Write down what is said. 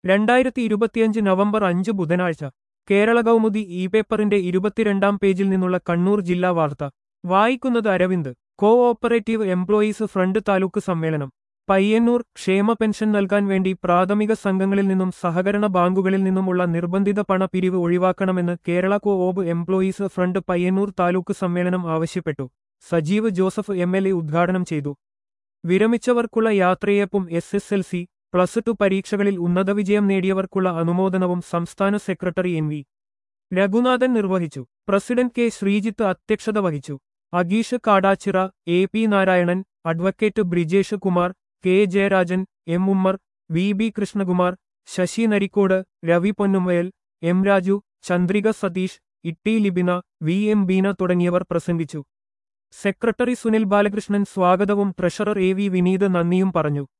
രണ്ടായിരത്തി ഇരുപത്തിയഞ്ച് നവംബർ അഞ്ച് ബുധനാഴ്ച കേരള കൗമുദി ഇ പേപ്പറിന്റെ ഇരുപത്തിരണ്ടാം പേജിൽ നിന്നുള്ള കണ്ണൂർ ജില്ലാ വാർത്ത വായിക്കുന്നത് Aravind cooperative employees front taluk സമ്മേളനം പയ്യന്നൂർ ക്ഷേമ പെൻഷൻ നൽകാൻ വേണ്ടി പ്രാഥമിക സംഘങ്ങളിൽ നിന്നും സഹകരണ ബാങ്കുകളിൽ നിന്നുമുള്ള നിർബന്ധിത പണപ്പിരിവ് ഒഴിവാക്കണമെന്ന് Kerala cooperative employees front Payyanur taluk സമ്മേളനം ആവശ്യപ്പെട്ടു Sajeev Joseph M L A ഉദ്ഘാടനം ചെയ്തു വിരമിച്ചവർക്കുള്ള യാത്രയപ്പും S S L C plus two പരീക്ഷകളിൽ ഉന്നത വിജയം നേടിയവർക്കുള്ള അനുമോദനവും സംസ്ഥാന സെക്രട്ടറി എൻ വി രഘുനാഥൻ നിർവഹിച്ചു പ്രസിഡന്റ് കെ ശ്രീജിത്ത് അധ്യക്ഷത വഹിച്ചു Ageesh Kadachira A P Narayanan advocate Brijesh Kumar K Jayarajan M Ummer V B Krishnakumar Sasi Narikkode Ravi Ponnumayal M Raju Chandrika Satheesh Itty Libina V M Beena തുടങ്ങിയവർ പ്രസംഗിച്ചു സെക്രട്ടറി സുനിൽ ബാലകൃഷ്ണൻ സ്വാഗതവും ട്രഷറർ എ വി വിനീത് നന്ദിയും പറഞ്ഞു